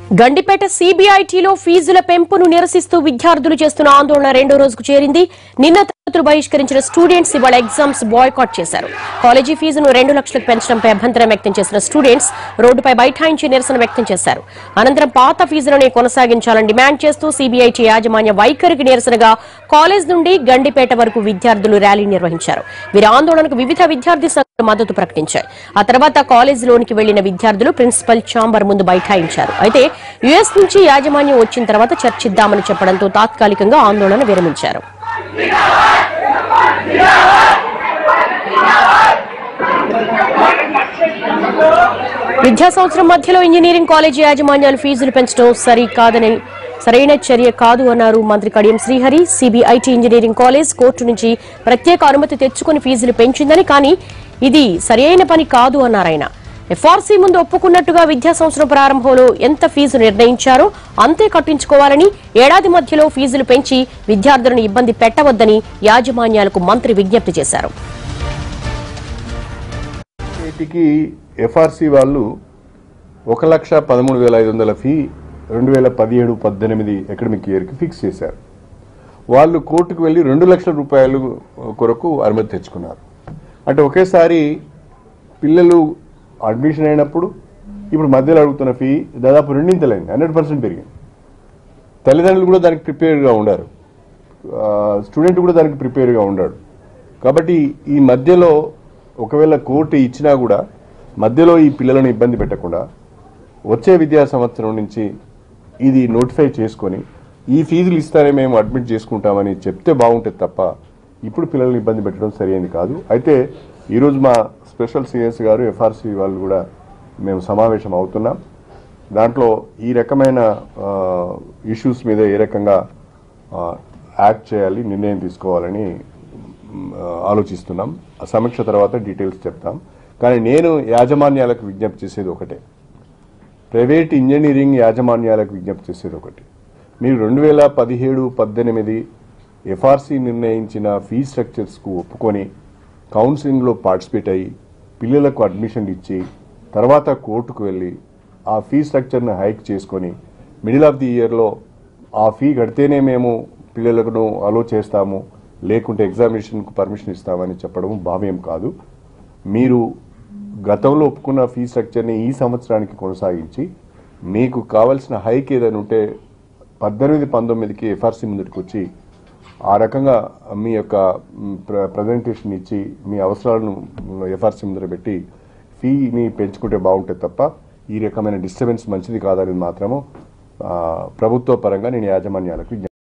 గండిపేట సిబిఐటిలో ఫీజుల పెంపును నిరసిస్తూ విద్యార్థులు చేస్తున్న ఆందోళన రెండో రోజుకు చేరింది నిన్న తరగతులు బహిష్కరించిన స్టూడెంట్స్ ఇవాళ ఎగ్జామ్స్ బాయ్కాట్ చేశారు కాలేజీ ఫీజును రెండు లక్షలకు పెంచడంపై అభ్యంతరం వ్యక్తం చేసిన స్టూడెంట్స్ రోడ్డుపై బైఠాయించి నిరసన వ్యక్తం చేశారు అనంతరం పాత ఫీజులనే కొనసాగించాలని డిమాండ్ చేస్తూ సిబిఐటి యాజమాన్య వైఖరికి నిరసనగా కాలేజ్ నుండి గండిపేట వరకు విద్యార్థులు ర్యాలీ నిర్వహించారు వీరి ఆందోళనకు వివిధ విద్యార్థి సంఘాలు మద్దతు ప్రకటించాయి ఆ తర్వాత కాలేజీలోనికి వెళ్లిన విద్యార్థులు ప్రిన్సిపల్ ఛాంబర్ ముందు బైఠాయించారు అయితే యుఎస్ నుంచి యాజమాన్యం వచ్చిన తర్వాత చర్చిద్దామని చెప్పడంతో తాత్కాలికంగా ఆందోళన విరమించారు విద్యా సంవత్సరం మధ్యలో ఇంజనీరింగ్ కాలేజీ యాజమాన్యాలు ఫీజులు పెంచడం సరి కాదని సరైన చర్య కాదు అన్నారు మంత్రి Kadiyam Srihari CBIT engineering college court నుంచి ప్రత్యేక అనుమతి తెచ్చుకుని ఫీజులు పెంచిందని కానీ ఇది సరైన పని కాదు అన్నారు ఆయన ఎఫ్ఆర్సీ ముందు ఒప్పుకున్నట్టుగా విద్యా సంవత్సరం ప్రారంభంలో ఎంత ఫీజు నిర్ణయించారో అంతే కట్టించుకోవాలని ఏడాది మధ్యలో ఫీజులు పెంచి విద్యార్థులను ఇబ్బంది పెట్టవద్దని యాజమాన్యాలకు మంత్రి విజ్ఞప్తి చేశారు వీటికి ఎఫ్ఆర్సి వాళ్ళు ఒక లక్ష పదమూడు వేల ఐదు వందల ఫీ రెండు వేల పదిహేడు పద్దెనిమిది అకాడమిక్ ఇయర్కి ఫిక్స్ చేశారు వాళ్ళు కోర్టుకు వెళ్ళి రెండు లక్షల రూపాయలు కొరకు అనుమతి తెచ్చుకున్నారు అంటే ఒకేసారి పిల్లలు అడ్మిషన్ అయినప్పుడు ఇప్పుడు మధ్యలో అడుగుతున్న ఫీ దాదాపు రెండింతలైంది హండ్రెడ్ పర్సెంట్ పెరిగింది తల్లిదండ్రులు కూడా దానికి ప్రిపేర్గా ఉండారు స్టూడెంట్ కూడా దానికి ప్రిపేర్గా ఉండాడు కాబట్టి ఈ మధ్యలో ఒకవేళ కోర్టు ఇచ్చినా కూడా మధ్యలో ఈ పిల్లలను ఇబ్బంది పెట్టకుండా వచ్చే విద్యా సంవత్సరం నుంచి ఇది నోటిఫై చేసుకొని ఈ ఫీజులు ఇస్తానే మేము అడ్మిట్ చేసుకుంటామని చెప్తే బాగుంటుంది తప్ప ఇప్పుడు పిల్లల్ని ఇబ్బంది పెట్టడం సరైనది కాదు అయితే ఈరోజు మా స్పెషల్ సిఎస్ గారు ఎఫ్ఆర్సి వాళ్ళు కూడా మేము సమావేశం అవుతున్నాం దాంట్లో ఈ రకమైన ఇష్యూస్ మీద ఏ రకంగా యాక్ట్ చేయాలి నిర్ణయం తీసుకోవాలని మ్, ఆలోచిస్తున్నాం ఆ సమీక్ష తర్వాత డీటెయిల్స్ చెప్తాం కానీ నేను యాజమాన్యాలకు విజ్ఞప్తి చేసేది ఒకటే ప్రైవేట్ ఇంజనీరింగ్ యాజమాన్యాలకు విజ్ఞప్తి చేసేది ఒకటి మీరు రెండు వేల పదిహేడు పద్దెనిమిది ఎఫ్ఆర్సి నిర్ణయించిన ఫీ స్ట్రక్చర్స్కు ఒప్పుకొని కౌన్సిలింగ్లో పార్టిసిపేట్ అయ్యి పిల్లలకు అడ్మిషన్ ఇచ్చి తర్వాత కోర్టుకు వెళ్ళి ఆ ఫీ స్ట్రక్చర్ని హైక్ చేసుకొని మిడిల్ ఆఫ్ ది ఇయర్లో ఆ ఫీ కడితేనే మేము పిల్లలకు అలో చేస్తాము లేకుంటే ఎగ్జామినేషన్కు పర్మిషన్ ఇస్తామని చెప్పడం భావ్యం కాదు మీరు గతంలో ఒప్పుకున్న ఫీ స్ట్రక్చర్ని ఈ సంవత్సరానికి కొనసాగించి మీకు కావాల్సిన హైక్ ఏదైనా ఉంటే పద్దెనిమిది పంతొమ్మిదికి ఎఫ్ఆర్సీ ముందుకు వచ్చి ఆ రకంగా మీ యొక్క ప్రజెంటేషన్ ఇచ్చి మీ అవసరాలను ఎఫ్ఆర్సీ ముందర పెట్టి ఫీని పెంచుకుంటే బాగుంటుంది తప్ప ఈ రకమైన డిస్టర్బెన్స్ మంచిది కాదనేది మాత్రము ఆ, ప్రభుత్వ పరంగా నేను యాజమాన్యాలకు విజ్ఞప్తి